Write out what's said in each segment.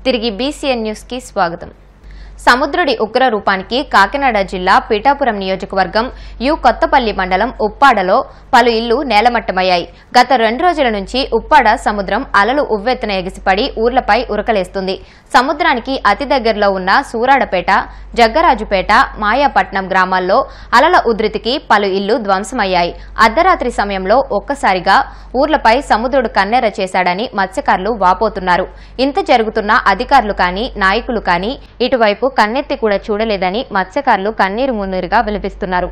తిరిగి బీసీఎన్ న్యూస్కి స్వాగతం సముద్రుడి ఉగ్ర రూపానికి కాకినాడ జిల్లా పీఠాపురం నియోజకవర్గం యు కొత్తపల్లి మండలం ఉప్పాడలో పలు ఇళ్లు నేలమట్టమయ్యాయి గత రెండు రోజుల నుంచి ఉప్పాడ సముద్రం అలలు ఉవ్వెత్తున ఎగిసిపడి ఊర్లపై ఉరకలేస్తుంది సముద్రానికి అతి దగ్గరలో ఉన్న సూరాడపేట జగ్గరాజుపేట మాయాపట్నం గ్రామాల్లో అలల ఉధృతికి పలు ఇళ్లు ధ్వంసమయ్యాయి అర్ధరాత్రి సమయంలో ఒక్కసారిగా ఊర్లపై సముద్రుడు కన్నెర చేశాడని మత్స్యకారులు వాపోతున్నారు ఇంత జరుగుతున్నా అధికారులు కానీ నాయకులు కానీ ఇటువైపు కన్నెత్తి కూడా చూడలేదని మత్స్యకారులు కన్నీరు మున్నీరుగా విలపిస్తున్నారు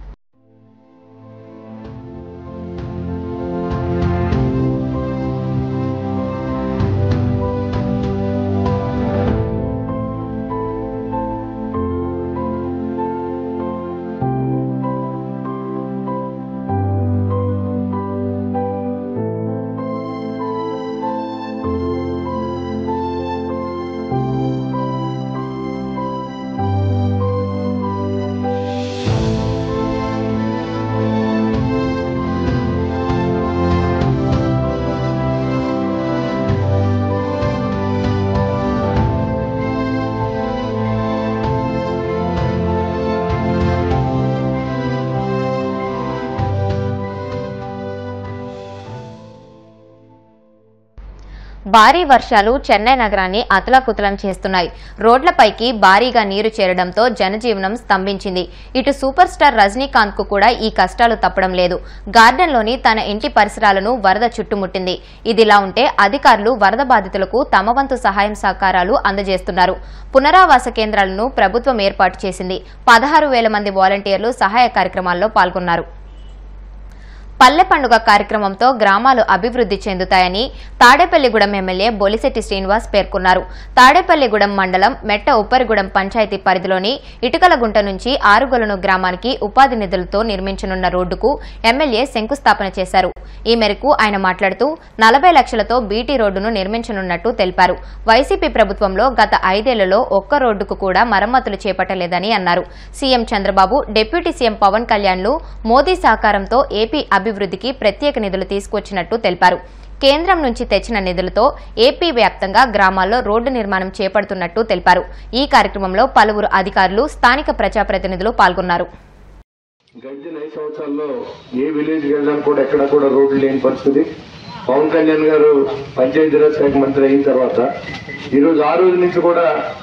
భారీ వర్షాలు చెన్నై నగరాన్ని అతలాకుతలం చేస్తున్నాయి రోడ్లపైకి భారీగా నీరు చేరడంతో జనజీవనం స్తంభించింది ఇటు సూపర్ స్టార్ రజనీకాంత్ కు కూడా ఈ కష్టాలు తప్పడం లేదు గార్డెన్లోని తన ఇంటి పరిసరాలను వరద చుట్టుముట్టింది ఇదిలా ఉంటే అధికారులు వరద బాధితులకు తమ వంతు సహాయం సహకారాలు అందజేస్తున్నారు పునరావాస కేంద్రాలను ప్రభుత్వం ఏర్పాటు చేసింది పదహారు వేల మంది వాలంటీర్లు సహాయ కార్యక్రమాల్లో పాల్గొన్నారు పల్లె పండుగ కార్యక్రమంతో గ్రామాలు అభివృద్ధి చెందుతాయని తాడేపల్లిగూడెం ఎమ్మెల్యే బొలిశెట్టి శ్రీనివాస్ పేర్కొన్నారు తాడేపల్లిగూడెం మండలం మెట్ట ఉప్పరిగూడెం పంచాయతీ పరిధిలోని ఇటుకలగుంట నుంచి ఆరుగొలను గ్రామానికి ఉపాధి నిధులతో నిర్మించనున్న రోడ్డుకు ఎమ్మెల్యే శంకుస్థాపన చేశారు ఈ మేరకు ఆయన మాట్లాడుతూ నలభై లక్షలతో బీటీ రోడ్డును నిర్మించనున్నట్టు తెలిపారు వైసీపీ ప్రభుత్వంలో గత ఐదేళ్లలో ఒక్క రోడ్డుకు కూడా మరమ్మతులు చేపట్టలేదని అన్నారు CM Chandrababu deputy CM Pawan కళ్యాణ్లు మోదీ సహకారంతో ఏపీ అభివృద్ధికి ప్రత్యేక నిధులు తీసుకొచ్చినట్టు తెలిపారు కేంద్రం నుంచి తెచ్చిన నిధులతో ఏపీ వ్యాప్తంగా గ్రామాల్లో రోడ్డు నిర్మాణం చేపడుతున్నట్టు తెలిపారు ఈ కార్యక్రమంలో పలువురు అధికారులు స్థానిక ప్రజాప్రతినిధులు పాల్గొన్నారు గడిచిన ఐదు సంవత్సరాల్లో ఏ విలేజ్ వెళ్ళడానికి కూడా ఎక్కడ కూడా రోడ్లు లేని పరిస్థితి పవన్ కళ్యాణ్ గారు పంచాయతీరాజ్ శాఖ మంత్రి అయిన తర్వాత ఈరోజు ఆ రోజు నుంచి కూడా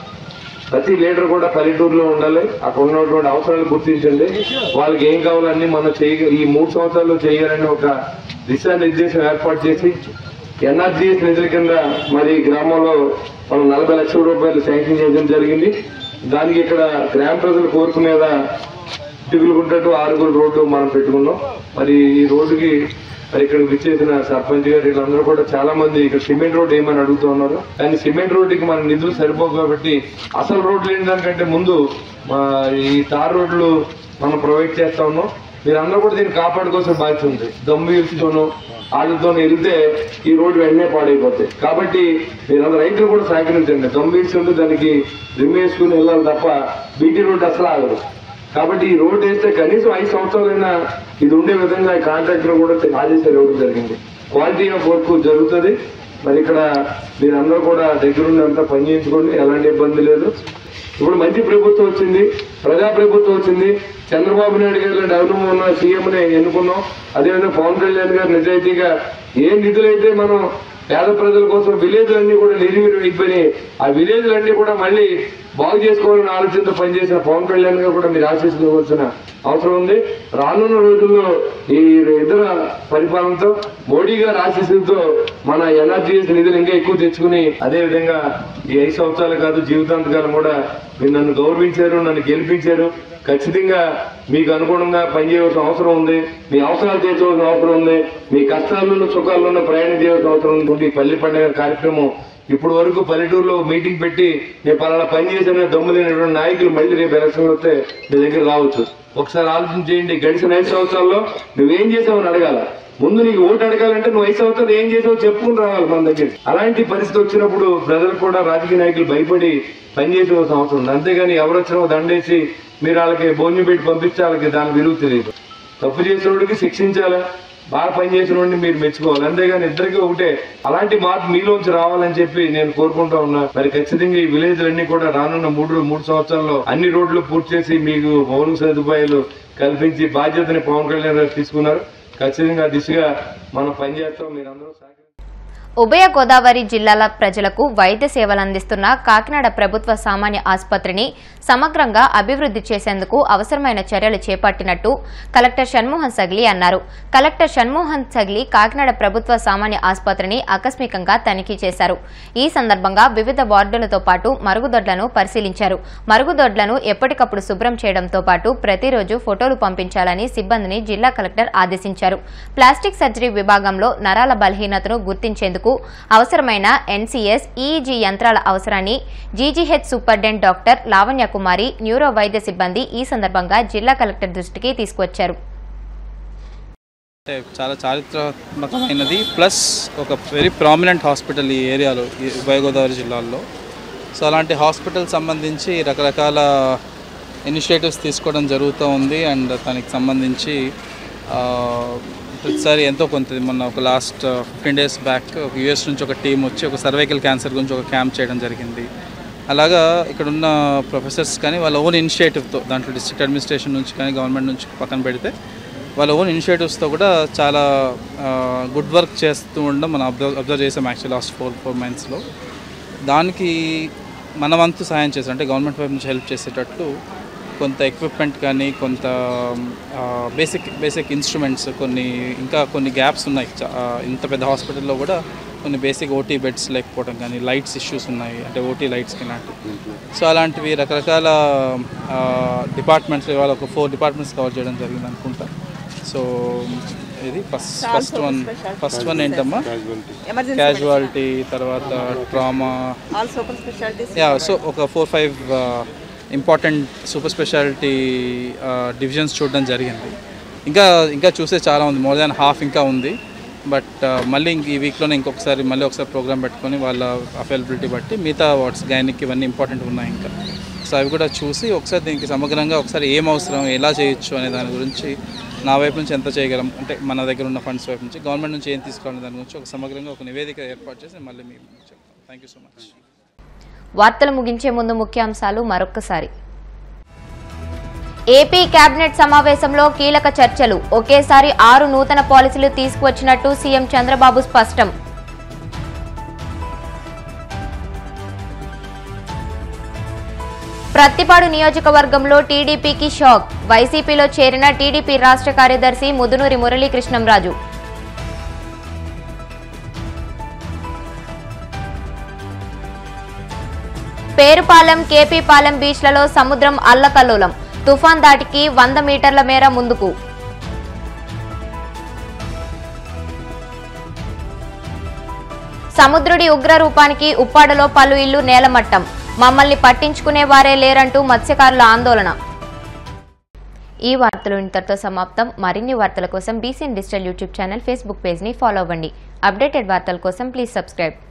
ప్రతి లీడర్ కూడా పల్లెటూరులో ఉండాలి అక్కడ ఉన్నటువంటి అవసరాలు గుర్తించండి వాళ్ళకి ఏం కావాలన్నీ మనం చేయ ఈ మూడు సంవత్సరాల్లో చేయాలని ఒక దిశానిర్దేశం ఏర్పాటు చేసి ఎన్ఆర్జీఎస్ నిధుల కింద మరి గ్రామంలో మనం నలభై లక్షల రూపాయలు శాంక్షన్ చేయడం జరిగింది దానికి ఇక్కడ గ్రామ ప్రజల కోరిక మీద తిరుగులుకుంటూ ఆరుగురు రోడ్డు మనం పెట్టుకున్నాం మరి ఈ రోడ్డుకి మరి ఇక్కడ విచ్చేసిన సర్పంచ్ గారు వీళ్ళందరూ కూడా చాలా మంది ఇక్కడ సిమెంట్ రోడ్ ఏమని అడుగుతూ ఉన్నారు కానీ సిమెంట్ రోడ్డుకి మన నిధులు సరిపోవు కాబట్టి అసలు రోడ్లు లేని దానికంటే ముందు మా ఈ తార్ రోడ్లు మనం ప్రొవైడ్ చేస్తా ఉన్నాం మీరందరూ కూడా దీన్ని కాపాడుకోవాల్సిన బాధ్యత ఉంది దమ్ము ఇల్చుతోను వాళ్ళతో వెళ్తే ఈ రోడ్డు వెంటనే పాడైపోతాయి కాబట్టి మీరందరూ రైతులు కూడా సహకరించండి దమ్ము ఇల్చుంటే దానికి రిమ్ వేసుకుని వెళ్ళాలి తప్ప బీటీ రోడ్డు అసలు ఆగదు కాబట్టి ఈ రోడ్ వేస్తే కనీసం ఐదు సంవత్సరాలైనా ఇది ఉండే విధంగా ఈ కాంట్రాక్టర్ కూడా ఆదేశాలు ఇవ్వడం జరిగింది క్వాలిటీ ఆఫ్ వర్క్ జరుగుతుంది మరి ఇక్కడ మీరందరూ కూడా దగ్గరుండి అంతా పని చేయించుకోండి ఎలాంటి ఇబ్బంది లేదు ఇప్పుడు మంచి ప్రభుత్వం వచ్చింది ప్రజా ప్రభుత్వం వచ్చింది చంద్రబాబు నాయుడు గారి లాంటి అనుభవం ఉన్న సీఎంని ఎన్నుకున్నాం అదేవిధంగా పవన్ కళ్యాణ్ గారు నిజాయితీగా ఏ నిధులైతే మనం పేద ప్రజల కోసం విలేజ్ అన్ని కూడా నిర్వీర్యం అయిపోయినాయి ఆ విలేజ్ అన్ని కూడా మళ్ళీ బాగు చేసుకోవాలని ఆలోచనతో పనిచేసిన పవన్ కళ్యాణ్ గారు కూడా మీరు ఆశీస్సుకోవాల్సిన అవసరం ఉంది రానున్న రోజుల్లో ఈ ఇతర పరిపాలనతో మోడీ గారి ఆశీస్సులతో మన ఎన్ఆర్జీఎస్ నిధులు ఇంకా ఎక్కువ తెచ్చుకుని అదే విధంగా ఈ ఐదు సంవత్సరాలు కాదు జీవితాంతకాలం కూడా మీరు నన్ను గౌరవించారు నన్ను గెలిపించారు ఖచ్చితంగా మీకు అనుగుణంగా పనిచేయవలసిన అవసరం ఉంది మీ అవసరాలు తీర్చవలసిన అవసరం ఉంది మీ కష్టాలను సుఖాలను ప్రయాణం చేయవలసిన అవసరం ఉంది ఈ పల్లి పండుగ కార్యక్రమం ఇప్పుడు వరకు పల్లెటూరులో మీటింగ్ పెట్టి నేను పలానా పని చేసిన దమ్ము లేనటువంటి నాయకులు మళ్ళీ రేపు ఎలక్షన్ వస్తే మీ దగ్గర రావచ్చు ఒకసారి ఆలోచన చేయండి గడిచిన ఐదు సంవత్సరాల్లో నువ్వేం చేసావని అడగాల ముందు నీకు ఓటు అడగాలంటే నువ్వు ఐదు సంవత్సరాలు ఏం చేసావు చెప్పుకుని రావాలి మన దగ్గర అలాంటి పరిస్థితి వచ్చినప్పుడు ప్రజలకు కూడా రాజకీయ నాయకులు భయపడి పనిచేసేవలసిన అవసరం ఉంది అంతేగాని ఎవరు వచ్చినా దండేసి మీరు వాళ్ళకి భోజనం పెట్టి పంపిస్తే వాళ్ళకి దాని విలువ తెలియదు తప్పు చేసినోడికి శిక్షించాలా బాగా పనిచేసిన వాడిని మీరు మెచ్చుకోవాలి అంతేగాని ఇద్దరికి ఒకటే అలాంటి మార్పు మీలోంచి రావాలని చెప్పి నేను కోరుకుంటా ఉన్నా మరి ఖచ్చితంగా ఈ విలేజ్ అన్ని కూడా రానున్న మూడు మూడు సంవత్సరాల్లో అన్ని రోడ్లు పూర్తి చేసి మీకు మౌలిక సదుపాయాలు కల్పించి బాధ్యతని పవన్ కళ్యాణ్ గారు తీసుకున్నారు ఖచ్చితంగా ఆ దిశగా మనం పనిచేస్తాం మీరందరూ సహకరించాలి. ఉభయ గోదావరి జిల్లాల ప్రజలకు వైద్య సేవలు అందిస్తున్న కాకినాడ ప్రభుత్వ సామాన్య ఆసుపత్రిని సమగ్రంగా అభివృద్ధి చేసేందుకు అవసరమైన చర్యలు చేపట్టినట్టు కలెక్టర్ షణ్మోహన్ సగ్లి అన్నారు కలెక్టర్ షణ్మోహన్ సగ్లి కాకినాడ ప్రభుత్వ సామాన్య ఆసుపత్రిని ఆకస్మికంగా తనిఖీ చేశారు ఈ సందర్భంగా వివిధ వార్డులతో పాటు మరుగుదొడ్లను పరిశీలించారు మరుగుదొడ్లను ఎప్పటికప్పుడు శుభ్రం చేయడంతో పాటు ప్రతిరోజు ఫోటోలు పంపించాలని సిబ్బందిని జిల్లా కలెక్టర్ ఆదేశించారు ప్లాస్టిక్ సర్జరీ విభాగంలో నరాల బలహీనతను గుర్తించేందుకు అవసరమైన ఎన్సీఎస్ ఈఈజీ యంత్రాల అవసరాన్ని GGH superintendent doctor Lavanya Kumari neuro వైద్య సిబ్బంది ఈ సందర్భంగా జిల్లా కలెక్టర్ దృష్టికి తీసుకొచ్చారు అంటే చాలా చారిత్రాత్మకమైనది ప్లస్ ఒక వెరీ ప్రామినెంట్ హాస్పిటల్ ఈ ఏరియాలో ఈ ఉభయ గోదావరి జిల్లాల్లో సో అలాంటి హాస్పిటల్ సంబంధించి రకరకాల ఇనిషియేటివ్స్ తీసుకోవడం జరుగుతూ ఉంది అండ్ దానికి సంబంధించి ఆ, ప్రతిసారి ఎంతో కొంత మొన్న ఒక లాస్ట్ ఫిఫ్టీన్ డేస్ బ్యాక్ ఒక యూఎస్ నుంచి ఒక టీం వచ్చి ఒక సర్వైకల్ క్యాన్సర్ గురించి ఒక క్యాంప్ చేయడం జరిగింది అలాగా ఇక్కడ ఉన్న ప్రొఫెసర్స్ కానీ వాళ్ళ ఓన్ ఇనిషియేటివ్తో దాంట్లో డిస్ట్రిక్ట్ అడ్మినిస్ట్రేషన్ నుంచి కానీ గవర్నమెంట్ నుంచి పక్కన పెడితే వాళ్ళ ఓన్ ఇనిషియేటివ్స్తో కూడా చాలా గుడ్ వర్క్ చేస్తూ ఉండడం మనం అబ్జర్వ్ అబ్జర్వ్ చేసాం యాక్చువల్ లాస్ట్ ఫోర్ ఫోర్ మంత్స్లో దానికి మన వంతు సాయం చేసాం అంటే గవర్నమెంట్ వైపు నుంచి హెల్ప్ చేసేటట్టు కొంత ఎక్విప్మెంట్ కానీ కొంత బేసిక్ బేసిక్ ఇన్స్ట్రుమెంట్స్ కొన్ని ఇంకా కొన్ని గ్యాప్స్ ఉన్నాయి చా- ఆ, ఇంత పెద్ద హాస్పిటల్లో కూడా కొన్ని బేసిక్ ఓటీ బెడ్స్ లేకపోవడం కానీ లైట్స్ ఇష్యూస్ ఉన్నాయి అంటే ఓటీ లైట్స్కి ఇలాంటివి సో అలాంటివి రకరకాల డిపార్ట్మెంట్స్ ఇవాళ ఒక ఫోర్ డిపార్ట్మెంట్స్ కవర్ చేయడం జరిగింది అనుకుంటా సో ఇది first first one first one ఏంటమ్మా ఎమర్జెన్సీ క్యాజువాలిటీ తర్వాత trauma all super specialities yeah so ఒక four five important super speciality divisions చూడడం జరిగింది ఇంకా ఇంకా చూసే చాలా ఉంది మోర్ దాన్ హాఫ్ ఇంకా ఉంది బట్ మళ్ళీ ఇంక ఈ వీక్లోనే ఇంకొకసారి మళ్ళీ ఒకసారి ప్రోగ్రామ్ పెట్టుకొని వాళ్ళ అవైలబిలిటీ బట్టి మిగతా వాట్స్ గైనిక్ ఇవన్నీ ఇంపార్టెంట్ ఉన్నాయి ఇంకా సో అవి కూడా చూసి ఒకసారి దీనికి సమగ్రంగా ఒకసారి ఏం అవసరం ఎలా చేయొచ్చు అనే దాని గురించి నా వైపు నుంచి ఎంత చేయగలం అంటే మన దగ్గర ఉన్న ఫండ్స్ వైపు నుంచి గవర్నమెంట్ నుంచి ఏం తీసుకోవాలనే దాని గురించి ఒక సమగ్రంగా ఒక నివేదిక ఏర్పాటు చేసి మళ్ళీ మీకు చెప్తాం థ్యాంక్ యూ సో మచ్ వార్తలు ముగించే ముందు ముఖ్యాంశాలు మరొక్కసారి ఏపీ కేబినెట్ సమావేశంలో కీలక చర్చలు ఒకేసారి ఆరు నూతన పాలసీలు తీసుకువచ్చినట్టు సీఎం చంద్రబాబు స్పష్టం ప్రత్తిపాడు నియోజకవర్గంలో టీడీపీకి షాక్ వైసీపీలో చేరిన టీడీపీ రాష్ట్ర కార్యదర్శి ముదునూరి మురళీకృష్ణంరాజు పేరుపాలెం కేపీపాలెం బీచ్లలో సముద్రం అల్లకల్లోలం తుఫాన్ దాటికి వంద మీటర్ల మేర ముందుకు సముద్రుడి ఉగ్ర రూపానికి ఉప్పాడలో పలు ఇళ్లు నేలమట్టం మమ్మల్ని పట్టించుకునే వారే లేరంటూ మత్స్యకారుల ఆందోళన ఈ వార్తలు ఇంతటితో సమాప్తం మరిన్ని వార్తల కోసం BCN digital YouTube channel Facebook పేజ్ని ఫాలో అవ్వండి అప్డేటెడ్ వార్తల కోసం ప్లీజ్ సబ్స్క్రైబ్